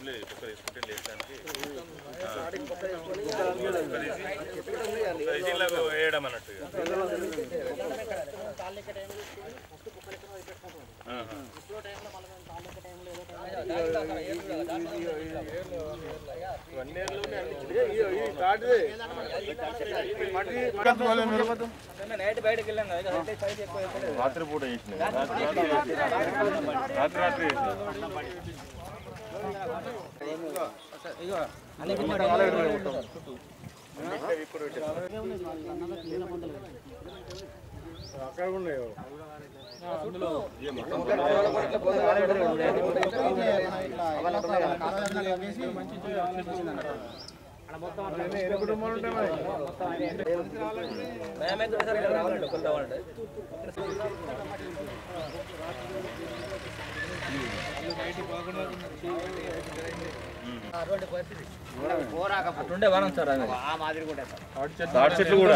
చెట్లు ఒక్క తీసుకుంటే లేచడానికి వేయడం అన్నట్టుగా ఆహా. నైట్ బయటకు వెళ్ళాం కదా అయితే సైజ్ ఎక్కువ ఎక్కువ రాత్రి పూట చేసిన రాత్రి రాత్రి మేమైతే ఒకసారి ఇక్కడ రావాలండి కొంత కావాలంటే అట్లుండే వనం సార్ అది తాటి చెట్లు కూడా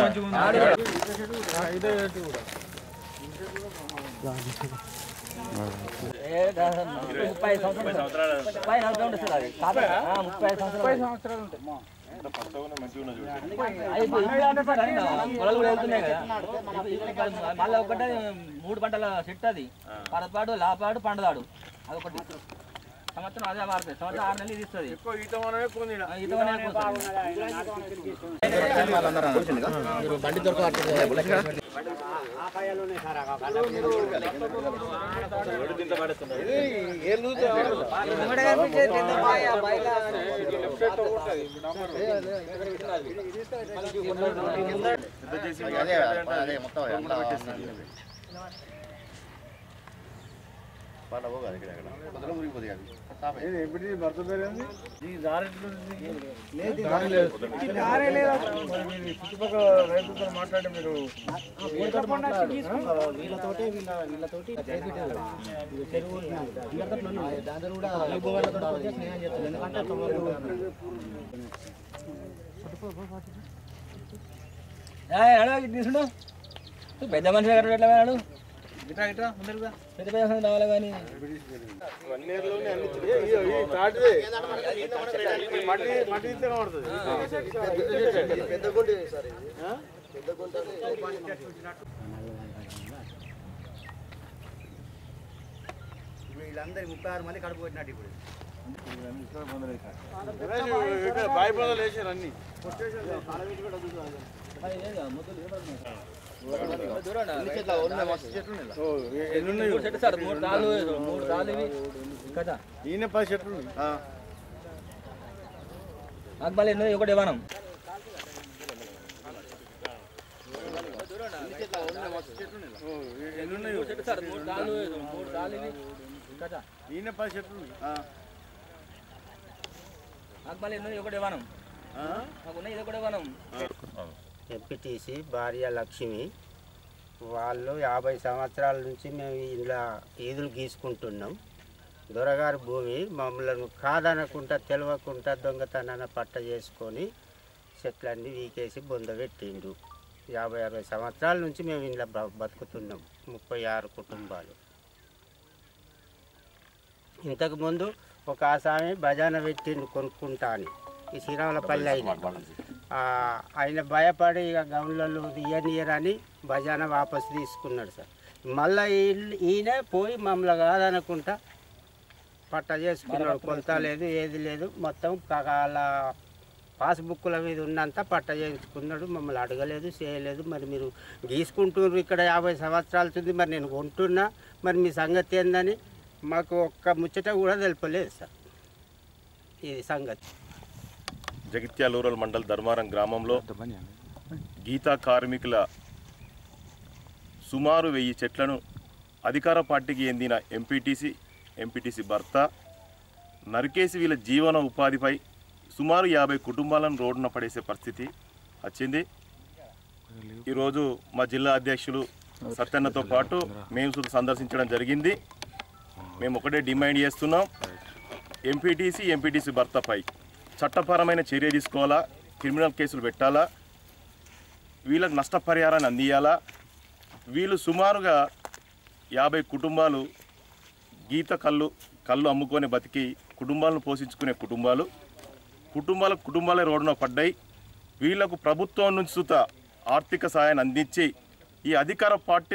ఏ దాదాపు ముప్పై ఐదు సంవత్సరాలు సంవత్సరాలు ముప్పై సంవత్సరాలు ఉంటుంది సార్ అది కాదు ఆ, ముప్పై ఐదు సంవత్సరాలు పచ్చగా మంచిగా ఉన్నది చూడండి. అది ఇప్పుడు ఇప్పుడు అంటే సార్ అది పొలాలు కూడా వెళ్తున్నాయి కదా మళ్ళీ ఒకటే మూడు పంటల సెట్ అది పరపాడు లాపాడు పండదాడు అదొకటి సంవత్సరం అదే మారుతుంది సంవత్సరం ఆరు నెలలు ఇది ఇస్తుంది ఆ, ఈతమనే పోతుంది. అదే అదే మొత్తం అంతా పండవ కాదు ఇక్కడ ఇక్కడ పొద్దున మురిగిపోతుంది అది తాపే. వీళ్ళతోటి వీళ్ళ వీళ్ళతోటి చేపించారు చెరువు దాంతో కూడా అనుభవాలతో స్నేహం చేస్తారు ఎందుకంటే ఏయ్, నడు, ఇటు తీసుండు. నువ్వు పెద్ద మనిషి దగ్గర ఎట్లా పోయినాడు పెద్ద పెద్ద మనిషి రావాలి కానీ పెద్ద గుండి సార్ పెద్ద గుంట వీళ్ళందరి ముప్పై ఆరు మంది కడుపు పెట్టినట్టు ఇప్పుడు చెట్లు ఉన్నాయి, మస్తు చెట్లు ఉన్నాయి. మూడు సెట్ సార్ మూడు తాళ్ళు మూడు తాళ్ళు ఇవి కదా ఈయన పది చెట్లు ఉన్నాయి. ఆ. నాకు మళ్ళీ ఎన్నో ఒకటి ఇవ్వనం చెట్లు ఉన్నాయి, మస్తు చెట్లు ఉన్నాయి. మూడు సెట్ సార్ మూడు తాళ్ళు మూడు తాళ్ళు ఇవి కదా ఈయన పది చెట్లు ఉన్నాయి. ఆ. నాకు మళ్ళీ ఎన్నో ఒకటి ఇవ్వనం ఆ? నాకు ఉన్నాయి ఇది ఒకటి ఇవ్వనం ఎంపీటీసీ భార్య లక్ష్మి వాళ్ళు యాభై సంవత్సరాల నుంచి మేము ఇలా ఈదులు గీసుకుంటున్నాం దొరగారి భూమి మమ్మల్ని కాదనకుండా తెలియకుండా దొంగతనాన పట్ట చేసుకొని చెట్లన్నీ వీకేసి బొందబెట్టిండు యాభై అరవై సంవత్సరాల నుంచి మేము ఇలా బ- బతుకుతున్నాం ముప్పై ఆరు కుటుంబాలు ఇంతకుముందు ఒక ఆసామి భజన పెట్టిండు కొనుక్కుంటా అని ఈ శ్రీరాములపల్లి అయిన ఆ, ఆయన భయపడి ఇక గౌన్లలో తీయనియరని భజన వాపసు తీసుకున్నాడు సార్ మళ్ళీ ఈయన పోయి మమ్మల్ని కాదనుకుంటా పట్ట చేసుకున్నాడు కొలత లేదు ఏది లేదు మొత్తం వాళ్ళ పాస్బుక్ల మీద ఉన్నంత పట్ట చేయించుకున్నాడు మమ్మల్ని అడగలేదు చేయలేదు మరి మీరు గీసుకుంటున్నారు ఇక్కడ యాభై సంవత్సరాల ఉంది మరి నేను కొంటున్నా మరి మీ సంగతి ఏందని మాకు ఒక్క ముచ్చట కూడా తెలుపలేదు సార్ ఇది సంగతి జగిత్యాల రూరల్ మండల్ ధర్మారం గ్రామంలో గీతా కార్మికుల సుమారు వెయ్యి చెట్లను అధికార పార్టీకి చెందిన ఎంపీటీసీ ఎంపీటీసీ భర్త నరికేసి వీళ్ళ జీవన ఉపాధిపై సుమారు యాభై కుటుంబాలను రోడ్డున పడేసే పరిస్థితి వచ్చింది ఈరోజు మా జిల్లా అధ్యక్షులు సత్యన్నతో పాటు మేము సుధా సందర్శించడం జరిగింది మేము ఒకటే డిమాండ్ చేస్తున్నాం ఎంపీటీసీ ఎంపీటీసీ భర్తపై చట్టపరమైన చర్య తీసుకోవాలా క్రిమినల్ కేసులు పెట్టాలా వీళ్ళకి నష్టపరిహారాన్ని అందియాలా వీళ్ళు సుమారుగా యాభై కుటుంబాలు గీత కళ్ళు కళ్ళు అమ్ముకొని బతికి కుటుంబాలను పోషించుకునే కుటుంబాలు కుటుంబాల కుటుంబాలే రోడ్డున పడ్డాయి వీళ్లకు ప్రభుత్వం నుంచి సుత ఆర్థిక సహాయాన్ని అందించి ఈ అధికార పార్టీ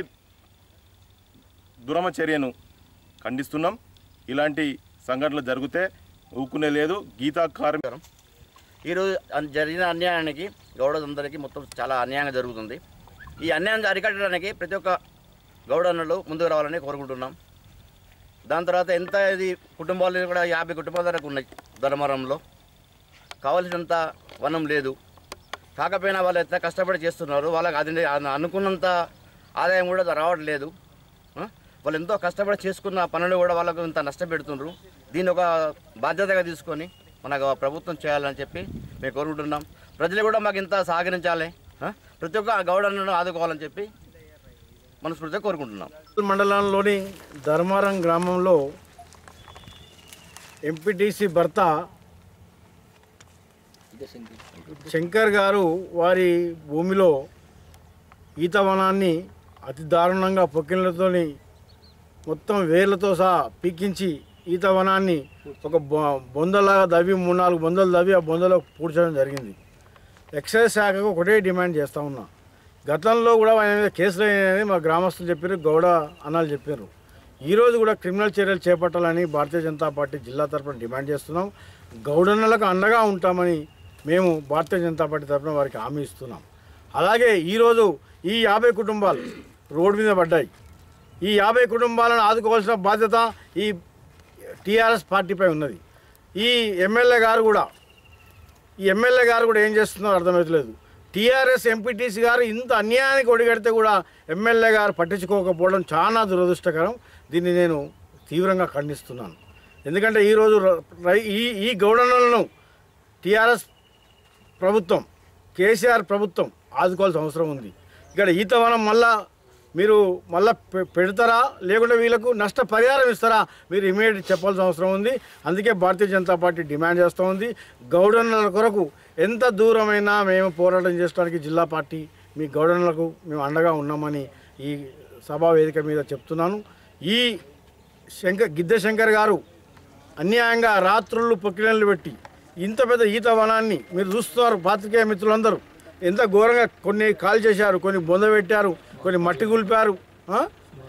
దురమ చర్యను ఖండిస్తున్నాం ఇలాంటి సంఘటనలు జరిగితే ఊకునే లేదు గీతా కార్మిక ఈరోజు అన్- జరిగిన అన్యాయానికి గౌడలందరికీ మొత్తం చాలా అన్యాయంగా జరుగుతుంది ఈ అన్యాయం అరికట్టడానికి ప్రతి ఒక్క గౌడన్నలు ముందుకు రావాలని కోరుకుంటున్నాం దాని తర్వాత ఎంత ఇది కుటుంబాలు కూడా యాభై కుటుంబాల వరకు ఉన్నాయి ధర్మవరంలో కావలసినంత వనం లేదు కాకపోయినా వాళ్ళు ఎంత కష్టపడి చేస్తున్నారు వాళ్ళకి అది అను- అనుకున్నంత ఆదాయం కూడా రావట్లేదు ఆ? వాళ్ళు ఎంతో కష్టపడి చేసుకున్న పనులు కూడా వాళ్ళకు ఇంత నష్టపెడుతున్నారు దీన్ని ఒక బాధ్యతగా తీసుకొని మనకు ప్రభుత్వం చేయాలని చెప్పి మేము కోరుకుంటున్నాం ప్రజలు కూడా మాకు ఇంత సహకరించాలి ఆ? ప్రతి ఒక్క గౌడన్నను ఆదుకోవాలని చెప్పి మనస్ఫూర్తిగా కోరుకుంటున్నాం మండలంలోని ధర్మారం గ్రామంలో ఎంపీటీసీ భర్త శంకర్ గారు వారి భూమిలో ఈతవనాన్ని అతి దారుణంగా పొక్కిళ్ళతోని మొత్తం వేర్లతో సహా పీకించి ఈతవనాన్ని ఒక బొ- బొందలాగా దవ్వి మూడు నాలుగు బొందలు దవ్వి ఆ బొందలో పూడ్చడం జరిగింది ఎక్సైజ్ శాఖకు ఒకటే డిమాండ్ చేస్తూ ఉన్నా గతంలో కూడా ఆయన మీద కేసులు అయినాయని మా గ్రామస్తులు చెప్పారు గౌడ అన్నాలు చెప్పారు ఈరోజు కూడా క్రిమినల్ చర్యలు చేపట్టాలని భారతీయ జనతా పార్టీ జిల్లా తరఫున డిమాండ్ చేస్తున్నాం గౌడన్నలకు అండగా ఉంటామని మేము భారతీయ జనతా పార్టీ తరఫున వారికి హామీ ఇస్తున్నాం అలాగే ఈరోజు ఈ యాభై కుటుంబాలు రోడ్డు మీద పడ్డాయి ఈ యాభై కుటుంబాలను ఆదుకోవాల్సిన బాధ్యత ఈ టీఆర్ఎస్ పార్టీపై ఉన్నది ఈ ఎమ్మెల్యే గారు కూడా ఈ ఎమ్మెల్యే గారు కూడా ఏం చేస్తున్నారో అర్థమవుతలేదు టీఆర్ఎస్ ఎంపీటీసీ గారు ఇంత అన్యాయానికి ఒడిగడితే కూడా ఎమ్మెల్యే గారు పట్టించుకోకపోవడం చాలా దురదృష్టకరం దీన్ని నేను తీవ్రంగా ఖండిస్తున్నాను ఎందుకంటే ఈరోజు ర- రై- ఈ ఈ గౌడనలను టీఆర్ఎస్ ప్రభుత్వం కేసీఆర్ ప్రభుత్వం ఆదుకోవాల్సిన అవసరం ఉంది ఇక్కడ ఈతవనం మళ్ళా మీరు మళ్ళా పె- పెడతారా లేకుంటే వీళ్ళకు నష్టపరిహారం ఇస్తారా మీరు ఇమీడియట్ చెప్పాల్సిన అవసరం ఉంది అందుకే భారతీయ జనతా పార్టీ డిమాండ్ చేస్తూ ఉంది గౌడన్నల కొరకు ఎంత దూరమైనా మేము పోరాటం చేయడానికి జిల్లా పార్టీ మీ గౌడన్నలకు మేము అండగా ఉన్నామని ఈ సభా వేదిక మీద చెప్తున్నాను ఈ శంకర్ గిద్దె శంకర్ గారు అన్యాయంగా రాత్రుళ్ళు పొక్కిళ్ళు పెట్టి ఇంత పెద్ద ఈత వనాన్ని మీరు చూస్తున్నారు పాత్రికేయ మిత్రులందరూ ఎంత ఘోరంగా కొన్ని కాల్ చేశారు కొన్ని బొంద పెట్టారు కొన్ని మట్టి గుల్పారు ఆ?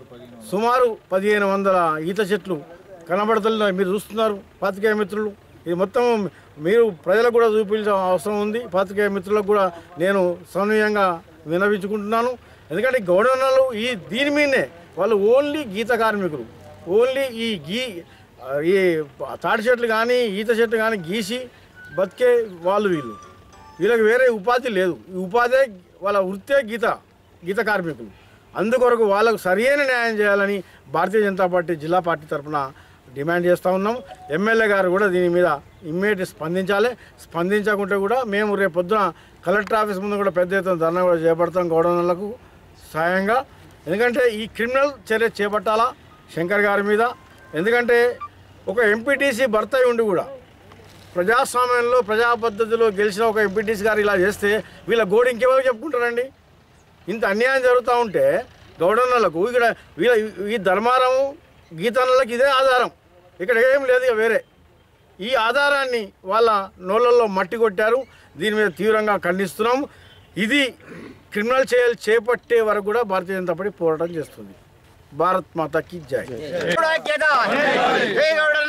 సుమారు పదిహేను వందల ఈత చెట్లు కనబడుతున్నాయి మీరు చూస్తున్నారు పాత్రికేయ మిత్రులు ఇది మొత్తం మీరు ప్రజలకు కూడా చూపించాల్సిన అవసరం ఉంది పాత్రికేయ మిత్రులకు కూడా నేను సౌనీయంగా వినవించుకుంటున్నాను ఎందుకంటే గౌడన్నలు ఈ దీని మీదనే వాళ్ళు ఓన్లీ గీత కార్మికులు ఓన్లీ ఈ గీ ఈ తాటి చెట్లు కానీ ఈత చెట్లు కానీ గీసి బతికే వాళ్ళు వీళ్ళు వీళ్ళకి వేరే ఉపాధి లేదు ఈ ఉపాధే వాళ్ళ వృత్తే గీత గీత కార్మికులు అందుకొరకు వాళ్ళకు సరైన న్యాయం చేయాలని భారతీయ జనతా పార్టీ జిల్లా పార్టీ తరఫున డిమాండ్ చేస్తూ ఉన్నాం ఎమ్మెల్యే గారు కూడా దీని మీద ఇమ్మీడియట్ స్పందించాలి స్పందించకుంటే కూడా మేము రేపు పొద్దున కలెక్టర్ ఆఫీస్ ముందు కూడా పెద్ద ఎత్తున ధర్నా కూడా చేపడతాం గౌడనలకు సాయంగా ఎందుకంటే ఈ క్రిమినల్ చర్య చేపట్టాలా శంకర్ గారి మీద ఎందుకంటే ఒక ఎంపీటీసీ భర్త అయి ఉండి కూడా ప్రజాస్వామ్యంలో ప్రజా పద్ధతిలో గెలిచిన ఒక ఎంపీటీసీ గారు ఇలా చేస్తే వీళ్ళ గోడు ఇంకెవరికి చెప్పుకుంటారండి ఇంత అన్యాయం జరుగుతూ ఉంటే గౌడన్నలకు ఇక్కడ వీళ్ళ ఈ ధర్మారం గీతన్నలకు ఇదే ఆధారం ఇక్కడ ఏం లేదు ఇక వేరే ఈ ఆధారాన్ని వాళ్ళ నోళ్ళల్లో మట్టి కొట్టారు దీని మీద తీవ్రంగా ఖండిస్తున్నాం ఇది క్రిమినల్ చర్యలు చేపట్టే వరకు కూడా భారతీయ జనతా పార్టీ పోరాటం చేస్తుంది భారత్ మాతాకి జై గౌడ ఐక్యత! జై గౌడ